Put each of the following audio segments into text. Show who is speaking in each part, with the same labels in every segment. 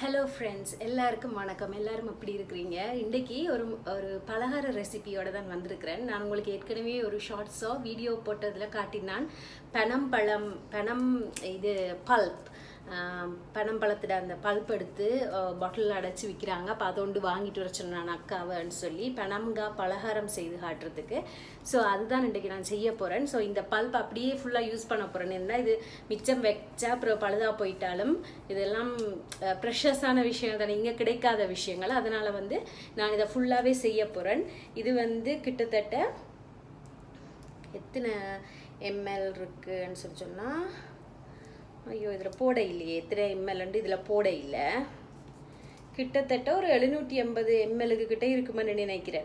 Speaker 1: hello friends எல்லாருக்கும் வணக்கம் எல்லாரும் எப்படி இருக்கிறீங்க இன்றைக்கி ஒரு ஒரு பலகார ரெசிபியோட தான் வந்திருக்கிறேன் நான் உங்களுக்கு ஏற்கனவே ஒரு ஷார்ட்ஸோ வீடியோ போட்டதில் காட்டினான் பனம் பழம் பனம் இது பல்ப் பனம்பழத்தில் அந்த பல்ப் எடுத்து பாட்டிலில் அடைச்சி விற்கிறாங்க அப்போ அதோண்டு வாங்கிட்டு வர சொன்னான் அக்காவன்னு சொல்லி பனம்கா பலகாரம் செய்து காட்டுறதுக்கு ஸோ அதுதான் இன்றைக்கி நான் செய்ய போகிறேன் ஸோ இந்த பல்ப் அப்படியே ஃபுல்லாக யூஸ் பண்ண போகிறேன் என்ன இது மிச்சம் வச்சா அப்புறம் பழுதாக போயிட்டாலும் இதெல்லாம் ப்ரெஷஸான விஷயம் தானே இங்கே கிடைக்காத விஷயங்கள் அதனால் வந்து நான் இதை ஃபுல்லாகவே செய்ய போகிறேன் இது வந்து கிட்டத்தட்ட எத்தனை எம்எல் இருக்குன்னு சொல்லி சொன்னால் ஐயோ இதில் போட இல்லையே எத்தனை எம்எல்ண்டு இதில் போட இல்லை கிட்டத்தட்ட ஒரு எழுநூற்றி எண்பது எம்எல்லுக்கு கிட்டே இருக்குமென்னு நினைக்கிறேன்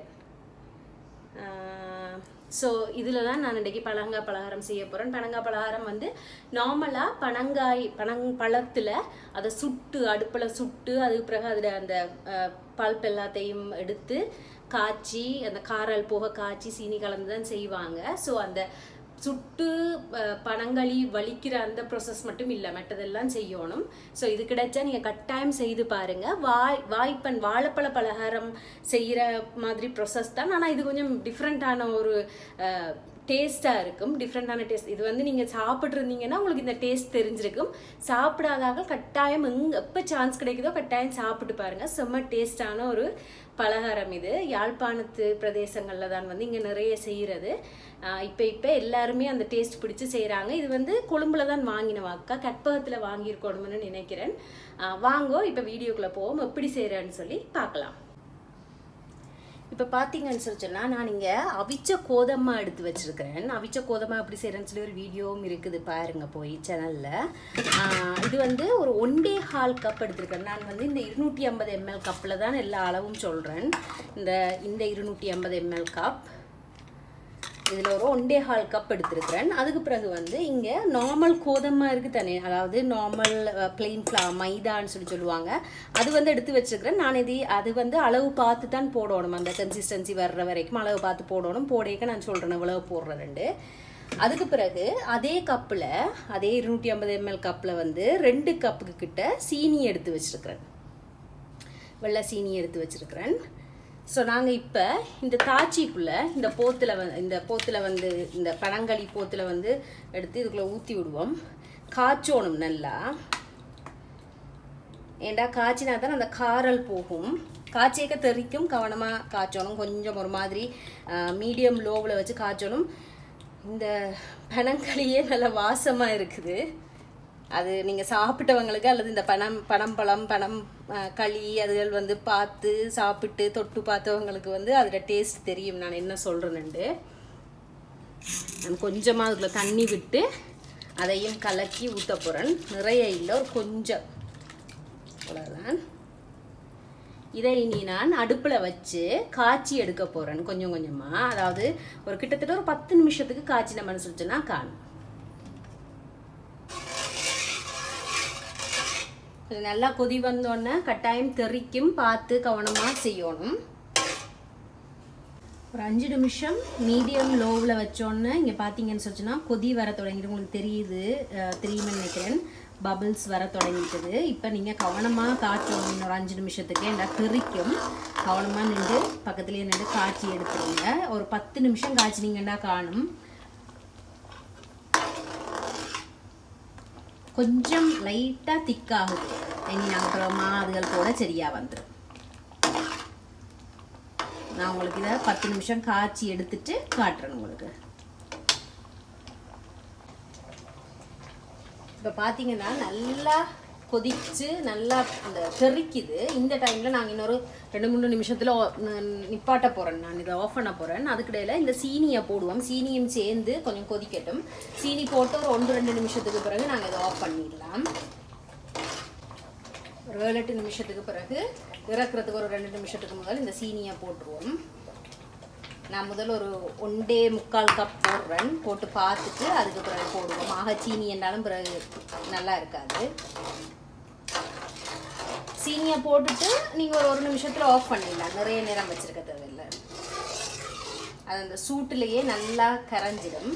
Speaker 1: ஸோ இதில் தான் நான் இன்றைக்கி பழங்காய் பலகாரம் செய்ய போகிறேன் பனங்காய் பலகாரம் வந்து நார்மலாக பனங்காய் பனங் பழத்தில் அதை சுட்டு அடுப்பில் சுட்டு அதுக்கு பிறகு அதில் அந்த பல்ப் எல்லாத்தையும் எடுத்து காய்ச்சி அந்த காரல் போக காய்ச்சி சீனி கலந்து தான் செய்வாங்க ஸோ அந்த சுட்டு பனங்களி வலிக்கிற அந்த ப்ரொசஸ் மட்டும் இல்லை மற்றதெல்லாம் செய்யணும் ஸோ இது கிடைச்சா நீங்கள் கட்டாயம் செய்து பாருங்கள் வாய் வாய்ப்பன் வாழைப்பழ பலகாரம் செய்கிற மாதிரி ப்ரொசஸ் தான் ஆனால் இது கொஞ்சம் டிஃப்ரெண்ட்டான ஒரு டேஸ்ட்டாக இருக்கும் டிஃப்ரெண்ட்டான டேஸ்ட் இது வந்து நீங்கள் சாப்பிட்ருந்தீங்கன்னா உங்களுக்கு இந்த டேஸ்ட் தெரிஞ்சிருக்கும் சாப்பிடாதாக கட்டாயம் எங்கே எப்போ சான்ஸ் கிடைக்குதோ கட்டாயம் சாப்பிட்டு பாருங்கள் செம்ம டேஸ்டான ஒரு பலகாரம் இது யாழ்ப்பாணத்து பிரதேசங்களில் தான் வந்து இங்கே நிறைய செய்கிறது இப்போ இப்போ எல்லாருமே அந்த டேஸ்ட் பிடிச்சி செய்கிறாங்க இது வந்து கொழும்புல தான் வாங்கின வாக்கா கற்பகத்தில் வாங்கியிருக்கணும்னு நினைக்கிறேன் வாங்கோ இப்போ வீடியோக்குள்ளே போவோம் எப்படி செய்கிறேன்னு சொல்லி பார்க்கலாம் இப்போ பார்த்தீங்கன்னு சொல்லி சொன்னால் நான் இங்கே அவிச்ச கோதம்மா எடுத்து வச்சுருக்கிறேன் அவிச்ச கோதம்மா எப்படி செய்கிறேன்னு சொல்லி ஒரு வீடியோவும் இருக்குது பாருங்கள் போய் சேனலில் இது வந்து ஒரு ஒன் டே ஹால் கப் எடுத்திருக்கேன் நான் வந்து இந்த இருநூற்றி ஐம்பது எம்எல் கப்பில் தான் எல்லா அளவும் சொல்கிறேன் இந்த இந்த இருநூற்றி ஐம்பது எம்எல் கப் இதில் ஒரு ஒன் டே ஹால் கப் எடுத்திருக்கிறேன் அதுக்கு பிறகு வந்து இங்கே நார்மல் கோதமாக இருக்குது தானே அதாவது நார்மல் பிளெயின் ஃப்ளா மைதான்னு சொல்லி சொல்லுவாங்க அது வந்து எடுத்து வச்சுருக்கிறேன் நான் இது அது வந்து அளவு பார்த்து தான் போடணும் அந்த கன்சிஸ்டன்சி வர்ற வரைக்கும் அளவு பார்த்து போடணும் போடேக்க நான் சொல்கிறேன் இவ்வளவு போடுறேன் ரெண்டு அதுக்கு பிறகு அதே கப்பில் அதே இருநூற்றி ஐம்பது எம்எல் கப்பில் வந்து ரெண்டு கப்புக்கு கிட்ட சீனி எடுத்து வச்சுருக்கிறேன் வெள்ளை சீனி எடுத்து வச்சுருக்கிறேன் ஸோ நாங்கள் இப்போ இந்த தாச்சிக்குள்ளே இந்த போத்தில் வந்து இந்த போத்தில் வந்து இந்த பனங்களி போத்தில் வந்து எடுத்து இதுக்குள்ளே ஊற்றி விடுவோம் காய்ச்சோணும் நல்லா ஏண்டா காய்ச்சினா தான் அந்த காரல் போகும் காய்ச்சியக்க தெறிக்கும் கவனமாக காய்ச்சணும் கொஞ்சம் ஒரு மாதிரி மீடியம் லோவில் வச்சு காய்ச்சணும் இந்த பனங்களியே நல்ல வாசமாக இருக்குது அது நீங்கள் சாப்பிட்டவங்களுக்கு அல்லது இந்த பனம் பனம்பழம் பனம் களி அதுகள் வந்து பார்த்து சாப்பிட்டு தொட்டு பார்த்தவங்களுக்கு வந்து அதில் டேஸ்ட் தெரியும் நான் என்ன சொல்கிறேன்னுண்டு நான் கொஞ்சமாக அதுக்குள்ள தண்ணி விட்டு அதையும் கலக்கி ஊற்ற போகிறேன் நிறைய இல்லை ஒரு கொஞ்சம் அவ்வளோதான் இதை இனி நான் அடுப்பில் வச்சு காய்ச்சி எடுக்க போகிறேன் கொஞ்சம் கொஞ்சமாக அதாவது ஒரு கிட்டத்தட்ட ஒரு பத்து நிமிஷத்துக்கு காய்ச்சி நம்ம சொல்லிச்சோன்னா காணும் இது நல்லா கொதி வந்தோடனே கட்டாயம் தெறிக்கும் பார்த்து கவனமாக செய்யணும் ஒரு அஞ்சு நிமிஷம் மீடியம் லோவில் வச்சோன்னே இங்கே பார்த்தீங்கன்னு சொல்லிச்சுன்னா கொதி வர தொடங்கிட்டு உங்களுக்கு தெரியுது தெரியுமே நினைக்கிறேன் பபிள்ஸ் வர தொடங்கிட்டுது இப்போ நீங்கள் கவனமாக காய்ச்சணும் இன்னொரு அஞ்சு நிமிஷத்துக்கு என்ன தெறிக்கும் கவனமாக நின்று பக்கத்துலேயே நின்று காய்ச்சி எடுத்துருங்க ஒரு பத்து நிமிஷம் காய்ச்சினீங்கன்னா காணும் கொஞ்சம் லைட்டாக திக்காகுது இனி நாங்கள் அப்புறமா அதுகள் கூட சரியாக வந்துடும் நான் உங்களுக்கு இதை பத்து நிமிஷம் காய்ச்சி எடுத்துட்டு காட்டுறேன் உங்களுக்கு இப்போ பார்த்தீங்கன்னா நல்லா கொதிச்சு நல்லா அந்த தெறிக்குது இந்த டைமில் நாங்கள் இன்னொரு ரெண்டு மூணு நிமிஷத்தில் நிப்பாட்ட போகிறேன் நான் இதை ஆஃப் பண்ண போகிறேன் அதுக்கிடையில் இந்த சீனியை போடுவோம் சீனியும் சேர்ந்து கொஞ்சம் கொதிக்கட்டும் சீனி போட்டு ஒரு ஒன்று ரெண்டு நிமிஷத்துக்கு பிறகு நாங்கள் இதை ஆஃப் பண்ணிடலாம் ஒரு ஏழு எட்டு நிமிஷத்துக்கு பிறகு இறக்குறதுக்கு ஒரு ரெண்டு நிமிஷத்துக்கு முதல் இந்த சீனியை போட்டுருவோம் நான் முதல் ஒரு ஒன்றே முக்கால் கப் போடுறேன் போட்டு பார்த்துட்டு அதுக்கு பிறகு போடுவோம் ஆக சீனி என்றாலும் பிறகு நல்லா இருக்காது சீனியை போட்டுட்டு நீங்கள் ஒரு ஒரு நிமிஷத்தில் ஆஃப் பண்ணிடலாம் நிறைய நேரம் வச்சுருக்க தேவையில்லை அது அந்த சூட்டுலேயே நல்லா கரைஞ்சிடும்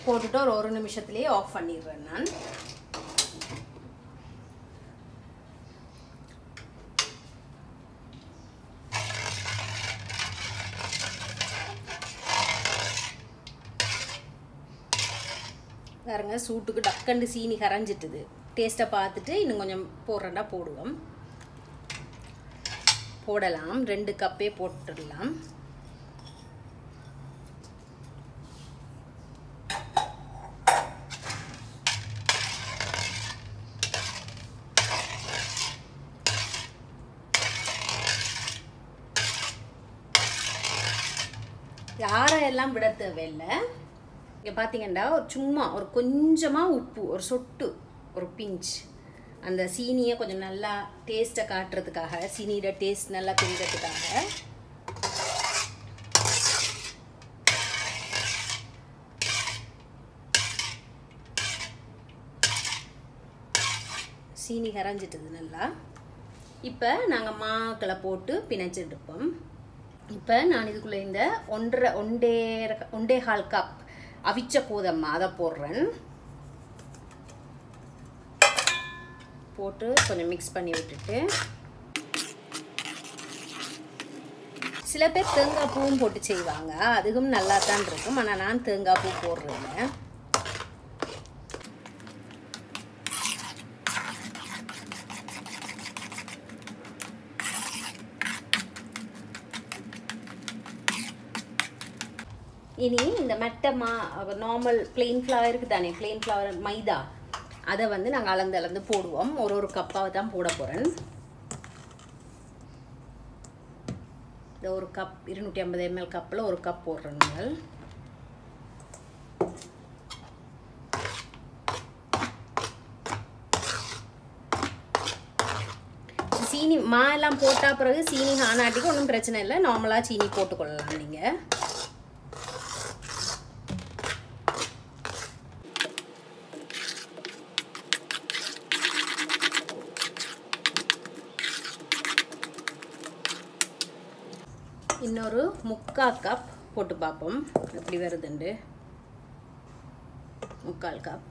Speaker 1: போட்டுட்டு ஒரு ஒரு நிமிஷத்துலேயே ஆஃப் பண்ணிடுறேன் நான் பாருங்க சூட்டுக்கு டக்கண்டு சீனி கரைஞ்சிட்டுது டேஸ்ட்டை பார்த்துட்டு இன்னும் கொஞ்சம் போடுறேன்டா போடுவோம் போடலாம் ரெண்டு கப்பே போட்டுடலாம் யாரையெல்லாம் விட தேவையில்லை இங்கே பார்த்தீங்கன்னா ஒரு சும்மா ஒரு கொஞ்சமாக உப்பு ஒரு சொட்டு ஒரு பிஞ்ச் அந்த சீனியை கொஞ்சம் நல்லா டேஸ்ட்டை காட்டுறதுக்காக சீனியோட டேஸ்ட் நல்லா தெரிகிறதுக்காக சீனி கரைஞ்சிட்டது நல்லா இப்போ நாங்கள் மாக்களை போட்டு பிணைச்சு எடுப்போம் இப்போ நான் இதுக்குள்ளே இந்த ஒன்றரை ஒன்றே ஒன்றே கால் கப் அவிச்ச கோதம்மா அதை போடுறேன் போட்டு கொஞ்சம் மிக்ஸ் பண்ணி விட்டுட்டு சில பேர் தேங்காய் பூவும் போட்டு செய்வாங்க அதுவும் நல்லா தான் இருக்கும் ஆனால் நான் தேங்காய் பூ போடுறதில்ல இனி இந்த மெட்டை மா நார்மல் பிளெயின் ஃப்ளவர் இருக்குது தானே பிளெயின் ஃப்ளவர் மைதா அதை வந்து நாங்கள் அளந்து அளந்து போடுவோம் ஒரு ஒரு கப்பாக தான் போட போகிறேன் இந்த ஒரு கப் இருநூற்றி ஐம்பது எம்எல் கப்பில் ஒரு கப் போடுறேன் நாங்கள் சீனி மா எல்லாம் போட்டால் பிறகு சீனி ஆனாட்டிக்கு ஒன்றும் பிரச்சனை இல்லை நார்மலாக சீனி போட்டுக்கொள்ளலாம் நீங்கள் இன்னொரு முக்கா கப் போட்டு பார்ப்போம் எப்படி வருதுண்டு முக்கால் கப்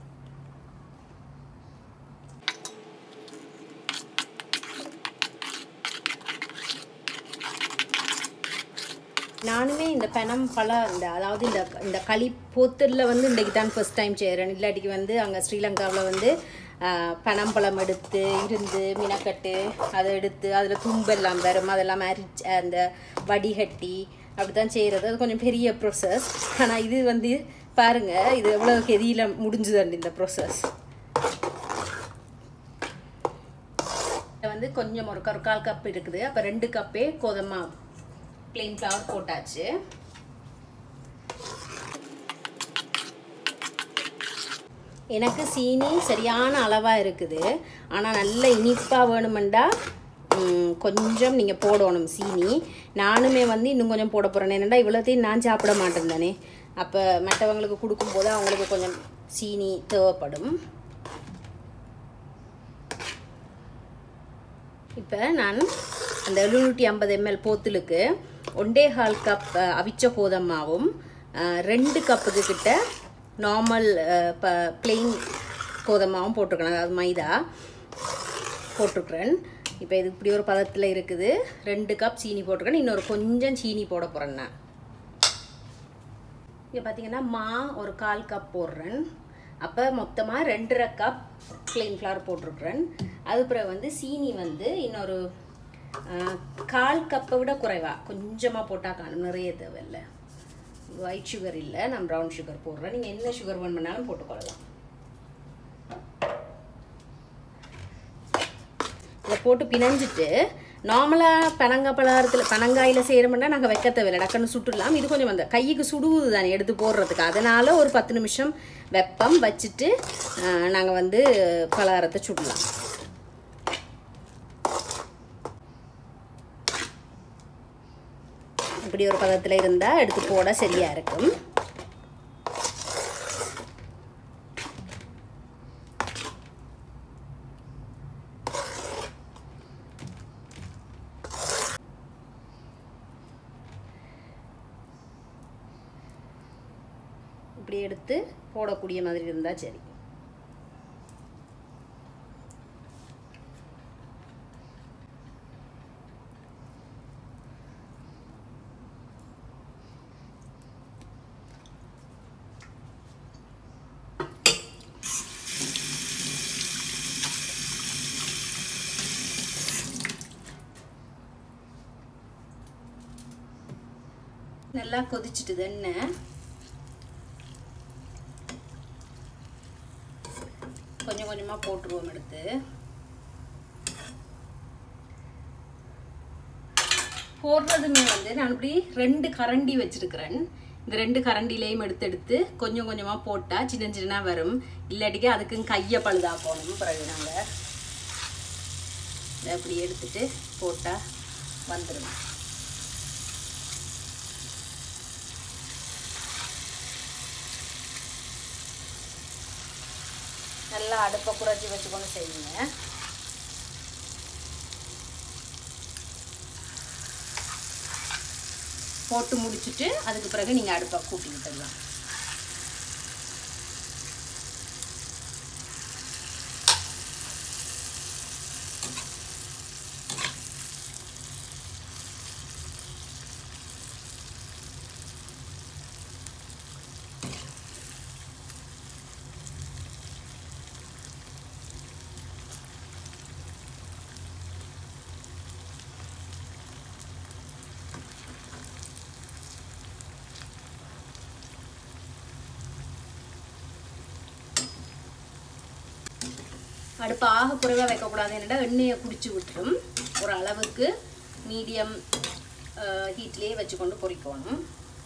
Speaker 1: நானுமே இந்த பெனம் பல இந்த அதாவது இந்த இந்த களி போத்தரில் வந்து இன்றைக்கு தான் ஃபர்ஸ்ட் டைம் செய்கிறேன் இல்லாட்டிக்கு வந்து அங்கே ஸ்ரீலங்காவில் வந்து பனம்பழம் எடுத்து இருந்து மினக்கட்டு அதை எடுத்து அதில் தும்பெல்லாம் வரும் அதெல்லாம் அரிச்சு அந்த வடிகட்டி அப்படி தான் செய்கிறது அது கொஞ்சம் பெரிய ப்ரொசஸ் ஆனால் இது வந்து பாருங்கள் இது எவ்வளோ கெதியில் முடிஞ்சுதுண்டு இந்த ப்ரொசஸ் வந்து கொஞ்சம் ஒரு ஒரு கால் கப் இருக்குது அப்போ ரெண்டு கப்பே கோதமா பிளெயின் ஃப்ளவர் போட்டாச்சு எனக்கு சீனி சரியான அளவாக இருக்குது ஆனால் நல்ல இனிப்பாக வேணுமெண்டா கொஞ்சம் நீங்கள் போடணும் சீனி நானுமே வந்து இன்னும் கொஞ்சம் போட போகிறேன் என்னென்னா இவ்வளோத்தையும் நான் சாப்பிட மாட்டேன் தானே அப்போ மற்றவங்களுக்கு கொடுக்கும்போது அவங்களுக்கு கொஞ்சம் சீனி தேவைப்படும் இப்போ நான் அந்த எழுநூற்றி ஐம்பது எம்எல் போத்தலுக்கு ஒன்றே கால் கப் அவிச்ச கோதமாவும் ரெண்டு கப்புக்கு கிட்ட நார்மல் ப பிளெயின் கோதமாவும் போட்டிருக்கேன் அதாவது மைதா போட்டிருக்கிறேன் இப்போ இது இப்படி ஒரு பதத்தில் இருக்குது ரெண்டு கப் சீனி போட்டிருக்கேன் இன்னொரு கொஞ்சம் சீனி போட போகிறேன் நான் இங்கே பார்த்தீங்கன்னா மா ஒரு கால் கப் போடுறேன் அப்போ மொத்தமாக ரெண்டரை கப் பிளெயின் ஃப்ளவர் போட்டிருக்கிறேன் அது பிறகு வந்து சீனி வந்து இன்னொரு கால் கப்பை விட குறைவா கொஞ்சமாக போட்டால் காணும் நிறைய தேவையில்லை ஒயிட் சுகர் இல்லை நான் ப்ரௌன் சுகர் போடுறேன் நீங்கள் என்ன சுகர் வேணும்னாலும் போட்டுக்கொள்ளலாம் இதை போட்டு பிணைஞ்சிட்டு நார்மலாக பனங்காய் பலகாரத்தில் பனங்காயில் செய்கிறோம்னா நாங்கள் வைக்க தேவையில்லை டக்குன்னு சுட்டுடலாம் இது கொஞ்சம் அந்த கைக்கு சுடுவது தானே எடுத்து போடுறதுக்கு அதனால் ஒரு பத்து நிமிஷம் வெப்பம் வச்சுட்டு நாங்கள் வந்து பலகாரத்தை சுடலாம் இப்படி ஒரு பதத்தில் இருந்தால் எடுத்து போட சரியாக இருக்கும் இப்படி எடுத்து போடக்கூடிய மாதிரி இருந்தால் சரி நல்லா கொதிச்சுட்டுது எண்ணெய் கொஞ்சம் கொஞ்சமாக போட்டுருவோம் எடுத்து போடுறதுமே வந்து நான் இப்படி ரெண்டு கரண்டி வச்சிருக்கிறேன் இந்த ரெண்டு கரண்டிலையும் எடுத்து எடுத்து கொஞ்சம் கொஞ்சமாக போட்டால் சின்ன சின்ன வரும் இல்லாட்டிக்கு அதுக்கும் கையை பழுதாக்கணும் பிறகு நாங்கள் இதை அப்படி எடுத்துட்டு போட்டால் வந்துடும் நல்லா அடுப்பை குறைச்சி வச்சுக்கொண்டு செய்யுங்க போட்டு முடிச்சுட்டு அதுக்கு பிறகு நீங்கள் அடுப்பை கூட்டி விட்டுடலாம் அடுப்பு ஆக குறைவாக வைக்கக்கூடாது என்னடா எண்ணெயை குடிச்சு விட்டுரும் ஒரு அளவுக்கு மீடியம் ஹீட்லேயே வச்சுக்கொண்டு பொரிக்கணும்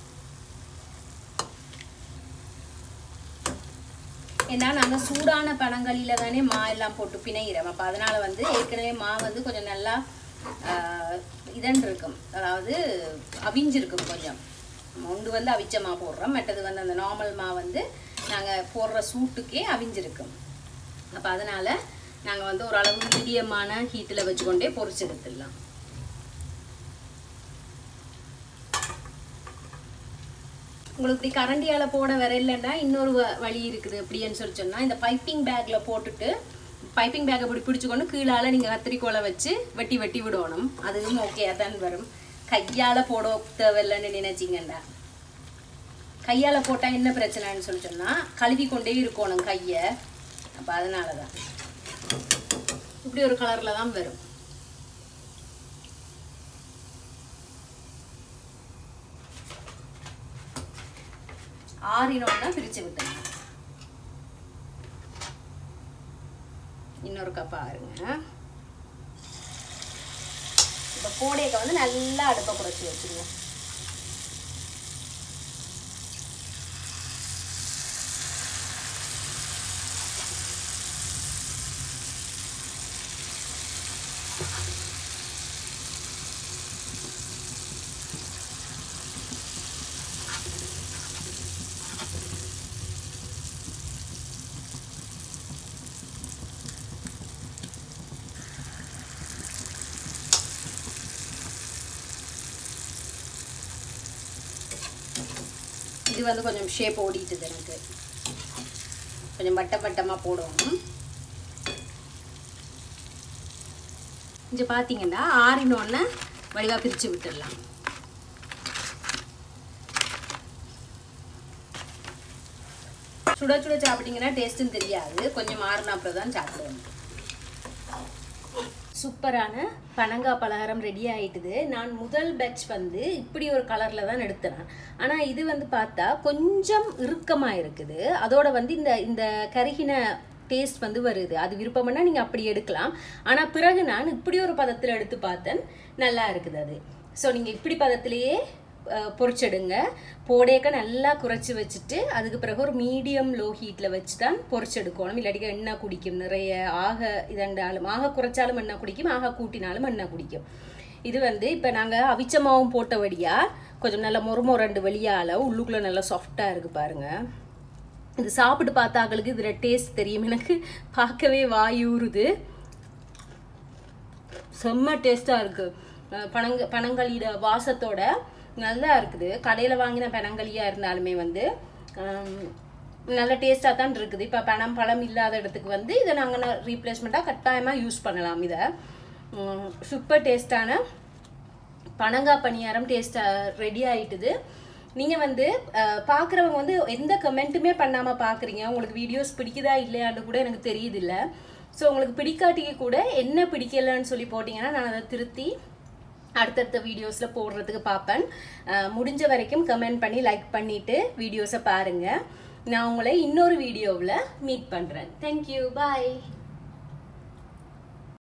Speaker 1: ஏன்னா நாங்கள் சூடான பனங்களில தானே மா எல்லாம் போட்டு பிணைகிறோம் அப்போ அதனால வந்து ஏற்கனவே மா வந்து கொஞ்சம் நல்லா இதன் இருக்கும் அதாவது அவிஞ்சிருக்கும் கொஞ்சம் ஒன்று வந்து அவிச்ச மா போடுறோம் மற்றது வந்து அந்த நார்மல் மா வந்து நாங்கள் போடுற சூட்டுக்கே அவிஞ்சிருக்கும் அப்போ அதனால் நாங்கள் வந்து ஓரளவு மீடியமான ஹீட்டில் வச்சுக்கொண்டே பொரிச்சு எடுத்துடலாம் உங்களுக்கு இப்படி கரண்டியால் போட வர இல்லைன்னா இன்னொரு வ- வழி இருக்குது எப்படின்னு சொல்லி சொன்னால் இந்த பைப்பிங் பேக்கில் போட்டுட்டு பைப்பிங் பேக்கை இப்படி பிடிச்சிக்கொண்டு கீழால் நீங்கள் கத்திரிக்கோலை வச்சு வெட்டி வெட்டி விடணும் அதுவும் ஓகே தான் வரும் கையால் போட தேவையில்லைன்னு நினைச்சிங்கண்டா கையால் போட்டால் என்ன பிரச்சனைன்னு சொல்லி சொன்னால் கழுவி கொண்டே இருக்கணும் கையை அப்போ அதனால தான் இப்படி ஒரு கலரில் தான் வரும் ஆறினோன்னா பிரித்து விட்டுங்க இன்னொரு கப் ஆறுங்க இப்போ கோடையை வந்து நல்லா அடுப்பை குறைச்சி வச்சுருங்க இது வந்து கொஞ்சம் ஷேப் ஓடிட்டுது எனக்கு கொஞ்சம் வட்டம் வட்டமாக போடணும் இங்கே பார்த்தீங்கன்னா ஆறினோடனே வடிவாக பிரித்து விட்டுடலாம் சுட சுட சாப்பிட்டீங்கன்னா டேஸ்ட்டும் தெரியாது கொஞ்சம் ஆறுன அப்புறம் தான் சாப்பிடுவோம் சூப்பரான பனங்காய் பலகாரம் ரெடி ஆயிட்டுது நான் முதல் பேட்ச் வந்து இப்படி ஒரு கலரில் தான் எடுத்தேன் ஆனால் இது வந்து பார்த்தா கொஞ்சம் இறுக்கமாக இருக்குது அதோட வந்து இந்த இந்த கருகின டேஸ்ட் வந்து வருது அது விருப்பம்னா நீங்கள் அப்படி எடுக்கலாம் ஆனால் பிறகு நான் இப்படி ஒரு பதத்தில் எடுத்து பார்த்தேன் நல்லா இருக்குது அது ஸோ நீங்கள் இப்படி பதத்திலேயே அஹ், பொரிச்செடுங்க போடேக்க நல்லா குறைச்சி வச்சுட்டு அதுக்கு பிறகு ஒரு மீடியம் லோ ஹீட்டில் வச்சு தான் பொரிச்செடுக்கணும் இல்லாட்டி எண்ணெய் குடிக்கும் நிறைய ஆக இதண்டாலும் ஆக குறைச்சாலும் எண்ணெய் குடிக்கும் ஆக கூட்டினாலும் எண்ணெய் குடிக்கும் இது வந்து இப்போ நாங்கள் அவிச்ச மாவும் போட்டபடியாக கொஞ்சம் நல்லா மொறுமொரண்டு வெளியால் உள்ளுக்குள்ளே நல்லா சாஃப்டாக இருக்குது பாருங்கள் இது சாப்பிட்டு பார்த்தாக்களுக்கு இதில் டேஸ்ட் தெரியும் எனக்கு பார்க்கவே வாயூறுது செம்ம டேஸ்ட்டாக இருக்குது பனங்க பனங்களியோட வாசத்தோட நல்லா இருக்குது கடையில் வாங்கின பனங்களியாக இருந்தாலுமே வந்து ஆம், நல்ல டேஸ்ட்டாக தான் இருக்குது இப்போ பணம் பழம் இல்லாத இடத்துக்கு வந்து இதை நாங்கள் ரீப்ளேஸ்மெண்ட்டாக கட்டாயமாக யூஸ் பண்ணலாம் இதை சூப்பர் டேஸ்டான பனங்காய் பணியாரம் டேஸ்ட்டாக ரெடி ஆயிட்டுது நீங்கள் வந்து பார்க்குறவங்க வந்து எந்த கமெண்ட்டுமே பண்ணாமல் பார்க்குறீங்க உங்களுக்கு வீடியோஸ் பிடிக்குதா இல்லையான்னு கூட எனக்கு தெரியுதில்ல ஸோ உங்களுக்கு பிடிக்காட்டிக்கு கூட என்ன பிடிக்கலன்னு சொல்லி போட்டிங்கன்னா நான் அதை திருத்தி அடுத்தடுத்த வீடியோஸில் போடுறதுக்கு பார்ப்பேன் அஹ் முடிஞ்ச வரைக்கும் கமெண்ட் பண்ணி லைக் பண்ணிவிட்டு வீடியோஸை பாருங்கள் நான் உங்களை இன்னொரு வீடியோவில் மீட் பண்ணுறேன் தேங்க்யூ பாய்